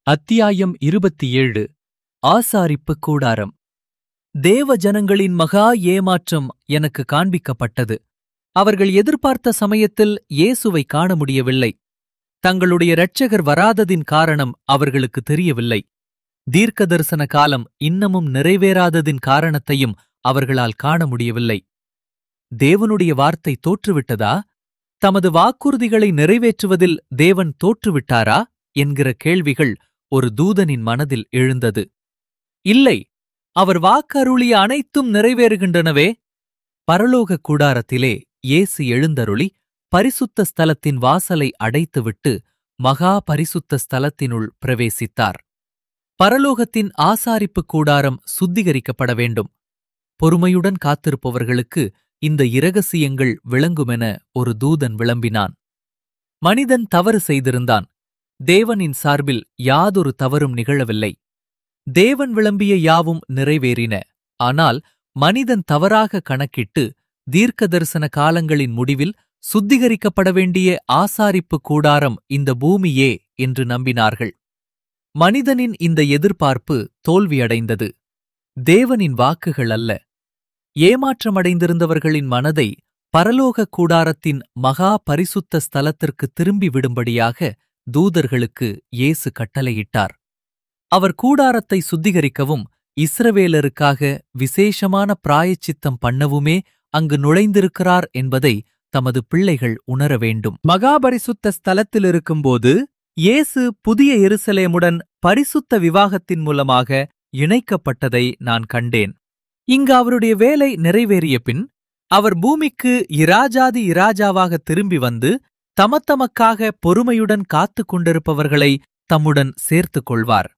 அத்தியாயம் இருபத்தி ஏழு ஆசாரிப்பு கூடாரம் தேவ ஜனங்களின் மகா ஏமாற்றம் எனக்கு காண்பிக்கப்பட்டது அவர்கள் எதிர்பார்த்த சமயத்தில் இயேசுவை காண முடியவில்லை தங்களுடைய இரட்சகர் வராததின் காரணம் அவர்களுக்கு தெரியவில்லை தீர்க்க தரிசன காலம் இன்னமும் நிறைவேறாததின் காரணத்தையும் அவர்களால் காண முடியவில்லை தேவனுடைய வார்த்தை தோற்றுவிட்டதா தமது வாக்குறுதிகளை நிறைவேற்றுவதில் தேவன் தோற்றுவிட்டாரா என்கிற கேள்விகள் ஒரு தூதனின் மனதில் எழுந்தது இல்லை அவர் வாக்கருளிய அனைத்தும் நிறைவேறுகின்றனவே பரலோக கூடாரத்திலே இயேசு எழுந்தருளி பரிசுத்த ஸ்தலத்தின் வாசலை அடைத்துவிட்டு மகா பரிசுத்த ஸ்தலத்தினுள் பிரவேசித்தார் பரலோகத்தின் ஆசாரிப்பு கூடாரம் சுத்திகரிக்கப்பட வேண்டும் பொறுமையுடன் காத்திருப்பவர்களுக்கு இந்த இரகசியங்கள் விளங்குமென ஒரு தூதன் விளம்பினான் மனிதன் தவறு செய்திருந்தான் தேவனின் சார்பில் யாதொரு தவறும் நிகழவில்லை தேவன் விளம்பிய யாவும் நிறைவேறின ஆனால் மனிதன் தவறாக கணக்கிட்டு தீர்க்க தரிசன காலங்களின் முடிவில் சுத்திகரிக்கப்பட வேண்டிய ஆசாரிப்பு கூடாரம் இந்த பூமியே என்று நம்பினார்கள் மனிதனின் இந்த எதிர்பார்ப்பு தோல்வியடைந்தது தேவனின் வாக்குகள் அல்ல ஏமாற்றமடைந்திருந்தவர்களின் மனதை பரலோக கூடாரத்தின் மகா பரிசுத்த ஸ்தலத்திற்கு திரும்பி விடும்படியாக தூதர்களுக்கு இயேசு கட்டளையிட்டார் அவர் கூடாரத்தை சுத்திகரிக்கவும் இஸ்ரவேலருக்காக விசேஷமான பிராயச்சித்தம் பண்ணவுமே அங்கு நுழைந்திருக்கிறார் என்பதை தமது பிள்ளைகள் உணர வேண்டும் மகாபரிசுத்த ஸ்தலத்தில் இருக்கும்போது இயேசு புதிய எருசலேமுடன் பரிசுத்த விவாகத்தின் மூலமாக இணைக்கப்பட்டதை நான் கண்டேன் இங்கு அவருடைய வேலை நிறைவேறிய பின் அவர் பூமிக்கு இராஜாதி இராஜாவாக திரும்பி வந்து தமத்தமக்காக பொறுமையுடன் காத்துக் கொண்டிருப்பவர்களை தம்முடன் சேர்த்துக் கொள்வார்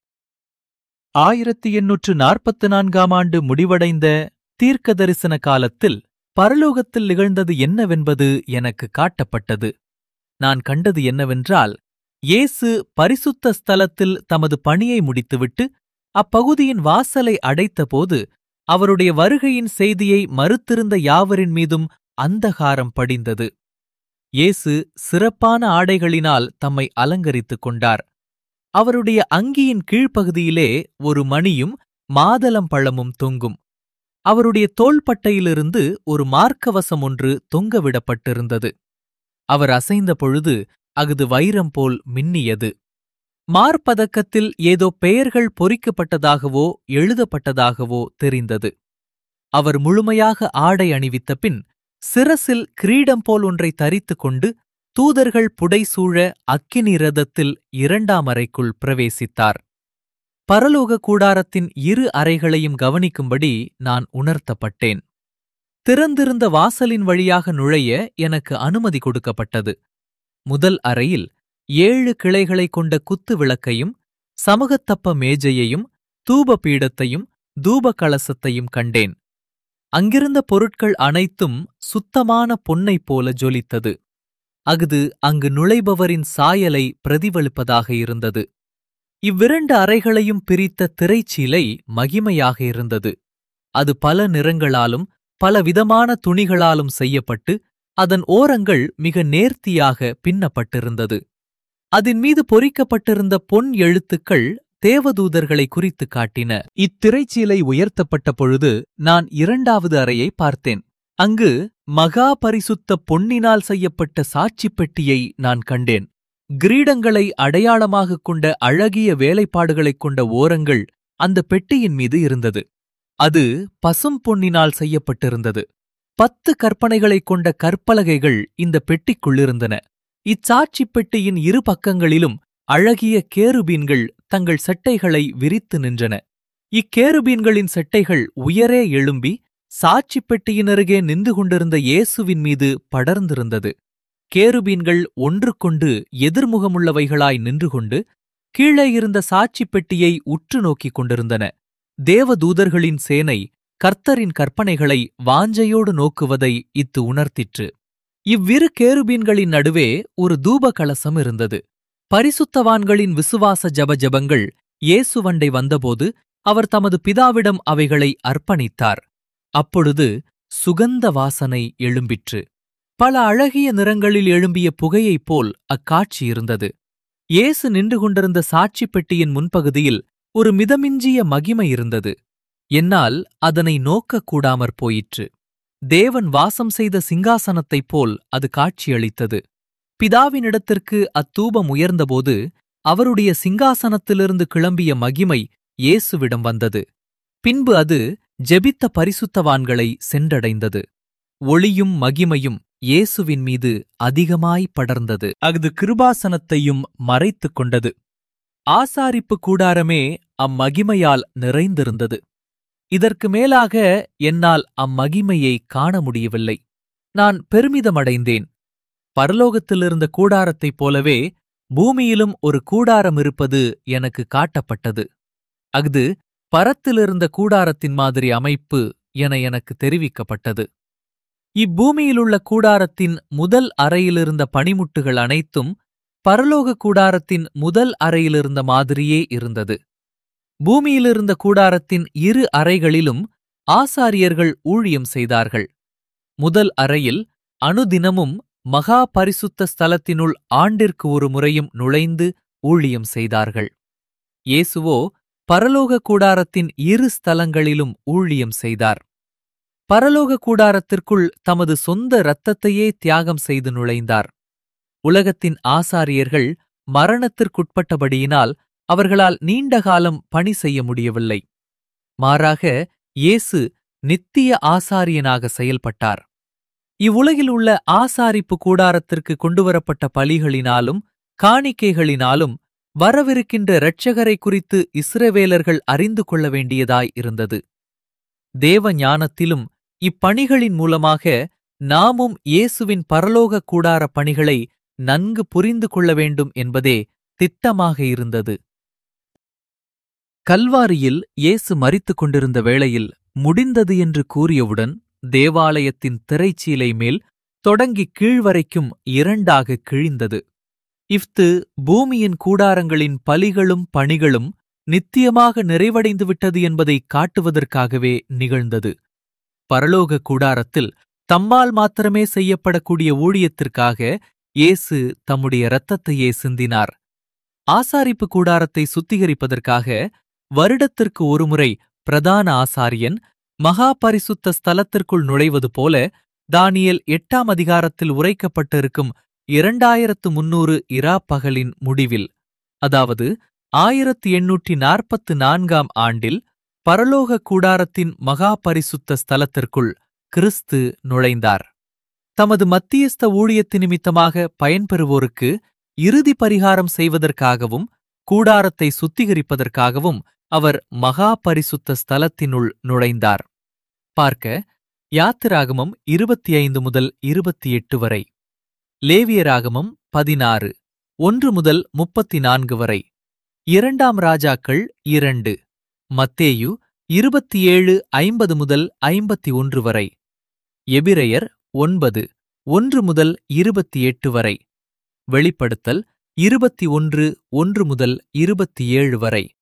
ஆயிரத்தி எண்ணூற்று நாற்பத்து நான்காம் ஆண்டு முடிவடைந்த தீர்க்க தரிசன காலத்தில் பரலோகத்தில் நிகழ்ந்தது என்னவென்பது எனக்கு காட்டப்பட்டது நான் கண்டது என்னவென்றால் இயேசு பரிசுத்த ஸ்தலத்தில் தமது பணியை முடித்துவிட்டு அப்பகுதியின் வாசலை அடைத்தபோது அவருடைய வருகையின் செய்தியை மறுத்திருந்த யாவரின் மீதும் அந்தகாரம் படிந்தது இயேசு சிறப்பான ஆடைகளினால் தம்மை அலங்கரித்துக் கொண்டார் அவருடைய அங்கியின் கீழ்ப்பகுதியிலே ஒரு மணியும் மாதளம் பழமும் தொங்கும் அவருடைய தோள்பட்டையிலிருந்து ஒரு மார்க்கவசம் ஒன்று தொங்கவிடப்பட்டிருந்தது அவர் அசைந்த பொழுது அஃது வைரம் போல் மின்னியது மார்பதக்கத்தில் ஏதோ பெயர்கள் பொறிக்கப்பட்டதாகவோ எழுதப்பட்டதாகவோ தெரிந்தது அவர் முழுமையாக ஆடை அணிவித்த பின் சிரசில் கிரீடம் போல் ஒன்றை தரித்துக் கொண்டு தூதர்கள் புடைசூழ அக்கினி ரதத்தில் இரண்டாம் அறைக்குள் பிரவேசித்தார் பரலோக கூடாரத்தின் இரு அறைகளையும் கவனிக்கும்படி நான் உணர்த்தப்பட்டேன் திறந்திருந்த வாசலின் வழியாக நுழைய எனக்கு அனுமதி கொடுக்கப்பட்டது முதல் அறையில் ஏழு கிளைகளைக் கொண்ட குத்து விளக்கையும் சமூகத்தப்ப மேஜையையும் தூப பீடத்தையும் தூப கலசத்தையும் கண்டேன் அங்கிருந்த பொருட்கள் அனைத்தும் சுத்தமான பொன்னைப் போல ஜொலித்தது அஃது அங்கு நுழைபவரின் சாயலை பிரதிபலிப்பதாக இருந்தது இவ்விரண்டு அறைகளையும் பிரித்த திரைச்சீலை மகிமையாக இருந்தது அது பல நிறங்களாலும் பல விதமான துணிகளாலும் செய்யப்பட்டு அதன் ஓரங்கள் மிக நேர்த்தியாக பின்னப்பட்டிருந்தது அதன் மீது பொறிக்கப்பட்டிருந்த பொன் எழுத்துக்கள் தேவதூதர்களை குறித்து காட்டின இத்திரைச்சீலை உயர்த்தப்பட்ட பொழுது நான் இரண்டாவது அறையை பார்த்தேன் அங்கு மகா பரிசுத்த பொன்னினால் செய்யப்பட்ட சாட்சி பெட்டியை நான் கண்டேன் கிரீடங்களை அடையாளமாகக் கொண்ட அழகிய வேலைப்பாடுகளைக் கொண்ட ஓரங்கள் அந்த பெட்டியின் மீது இருந்தது அது பசும் பொன்னினால் செய்யப்பட்டிருந்தது பத்து கற்பனைகளைக் கொண்ட கற்பலகைகள் இந்த பெட்டிக்குள்ளிருந்தன இச்சாட்சி பெட்டியின் இரு பக்கங்களிலும் அழகிய கேருபீன்கள் தங்கள் செட்டைகளை விரித்து நின்றன இக்கேருபீன்களின் செட்டைகள் உயரே எழும்பி சாட்சி பெட்டியினருகே நின்று கொண்டிருந்த இயேசுவின் மீது படர்ந்திருந்தது கேருபீன்கள் ஒன்றுக்கொண்டு எதிர்முகமுள்ளவைகளாய் நின்று கொண்டு கீழே இருந்த சாட்சி பெட்டியை உற்று நோக்கிக் கொண்டிருந்தன தேவதூதர்களின் சேனை கர்த்தரின் கற்பனைகளை வாஞ்சையோடு நோக்குவதை இத்து உணர்த்திற்று இவ்விரு கேருபீன்களின் நடுவே ஒரு தூப கலசம் இருந்தது பரிசுத்தவான்களின் விசுவாச ஜபஜபங்கள் இயேசுவண்டை வந்தபோது அவர் தமது பிதாவிடம் அவைகளை அர்ப்பணித்தார் அப்பொழுது சுகந்த வாசனை எழும்பிற்று பல அழகிய நிறங்களில் எழும்பிய புகையைப் போல் அக்காட்சி இருந்தது இயேசு நின்று கொண்டிருந்த சாட்சி பெட்டியின் முன்பகுதியில் ஒரு மிதமிஞ்சிய மகிமை இருந்தது என்னால் அதனை நோக்கக் கூடாமற் போயிற்று தேவன் வாசம் செய்த சிங்காசனத்தைப் போல் அது காட்சியளித்தது பிதாவினிடத்திற்கு அத்தூபம் உயர்ந்தபோது அவருடைய சிங்காசனத்திலிருந்து கிளம்பிய மகிமை இயேசுவிடம் வந்தது பின்பு அது ஜெபித்த பரிசுத்தவான்களை சென்றடைந்தது ஒளியும் மகிமையும் இயேசுவின் மீது அதிகமாய் படர்ந்தது அஃது கிருபாசனத்தையும் மறைத்துக் கொண்டது ஆசாரிப்பு கூடாரமே அம்மகிமையால் நிறைந்திருந்தது இதற்கு மேலாக என்னால் அம்மகிமையை காண முடியவில்லை நான் பெருமிதமடைந்தேன் பரலோகத்திலிருந்த கூடாரத்தைப் போலவே பூமியிலும் ஒரு கூடாரம் இருப்பது எனக்கு காட்டப்பட்டது அஃது பரத்திலிருந்த கூடாரத்தின் மாதிரி அமைப்பு என எனக்கு தெரிவிக்கப்பட்டது இப்பூமியிலுள்ள கூடாரத்தின் முதல் அறையிலிருந்த பனிமுட்டுகள் அனைத்தும் பரலோக கூடாரத்தின் முதல் அறையிலிருந்த மாதிரியே இருந்தது பூமியிலிருந்த கூடாரத்தின் இரு அறைகளிலும் ஆசாரியர்கள் ஊழியம் செய்தார்கள் முதல் அறையில் அனுதினமும் மகா பரிசுத்த ஸ்தலத்தினுள் ஆண்டிற்கு ஒரு முறையும் நுழைந்து ஊழியம் செய்தார்கள் இயேசுவோ பரலோக கூடாரத்தின் இரு ஸ்தலங்களிலும் ஊழியம் செய்தார் பரலோக கூடாரத்திற்குள் தமது சொந்த இரத்தத்தையே தியாகம் செய்து நுழைந்தார் உலகத்தின் ஆசாரியர்கள் மரணத்திற்குட்பட்டபடியினால் அவர்களால் நீண்ட காலம் பணி செய்ய முடியவில்லை மாறாக இயேசு நித்திய ஆசாரியனாக செயல்பட்டார் இவ்வுலகில் உள்ள ஆசாரிப்பு கூடாரத்திற்கு கொண்டுவரப்பட்ட பலிகளினாலும் காணிக்கைகளினாலும் வரவிருக்கின்ற இரட்சகரை குறித்து இஸ்ரவேலர்கள் அறிந்து கொள்ள வேண்டியதாய் இருந்தது தேவ ஞானத்திலும் இப்பணிகளின் மூலமாக நாமும் இயேசுவின் பரலோக கூடார பணிகளை நன்கு புரிந்து கொள்ள வேண்டும் என்பதே திட்டமாக இருந்தது கல்வாரியில் இயேசு மரித்துக் கொண்டிருந்த வேளையில் முடிந்தது என்று கூறியவுடன் தேவாலயத்தின் திரைச்சீலை மேல் தொடங்கி கீழ்வரைக்கும் இரண்டாக கிழிந்தது இஃது பூமியின் கூடாரங்களின் பலிகளும் பணிகளும் நித்தியமாக நிறைவடைந்து விட்டது என்பதை காட்டுவதற்காகவே நிகழ்ந்தது பரலோக கூடாரத்தில் தம்மால் மாத்திரமே செய்யப்படக்கூடிய ஊழியத்திற்காக இயேசு தம்முடைய இரத்தத்தையே சிந்தினார் ஆசாரிப்பு கூடாரத்தை சுத்திகரிப்பதற்காக வருடத்திற்கு ஒருமுறை பிரதான ஆசாரியன் மகா பரிசுத்த ஸ்தலத்திற்குள் நுழைவது போல தானியல் எட்டாம் அதிகாரத்தில் உரைக்கப்பட்டிருக்கும் இரண்டாயிரத்து முன்னூறு இராப்பகலின் முடிவில் அதாவது ஆயிரத்து எண்ணூற்றி நாற்பத்து நான்காம் ஆண்டில் பரலோக கூடாரத்தின் மகா பரிசுத்த ஸ்தலத்திற்குள் கிறிஸ்து நுழைந்தார் தமது மத்தியஸ்த ஊழியத்து நிமித்தமாக பயன்பெறுவோருக்கு இறுதி பரிகாரம் செய்வதற்காகவும் கூடாரத்தை சுத்திகரிப்பதற்காகவும் அவர் மகா பரிசுத்த ஸ்தலத்தினுள் நுழைந்தார் பார்க்க யாத்திராகமம் இருபத்தி ஐந்து முதல் இருபத்தி எட்டு வரை லேவியராகமம் பதினாறு ஒன்று முதல் முப்பத்தி நான்கு வரை இரண்டாம் ராஜாக்கள் இரண்டு மத்தேயு இருபத்தி ஏழு ஐம்பது முதல் ஐம்பத்தி ஒன்று வரை எபிரையர் ஒன்பது ஒன்று முதல் இருபத்தி எட்டு வரை வெளிப்படுத்தல் இருபத்தி ஒன்று ஒன்று முதல் இருபத்தி ஏழு வரை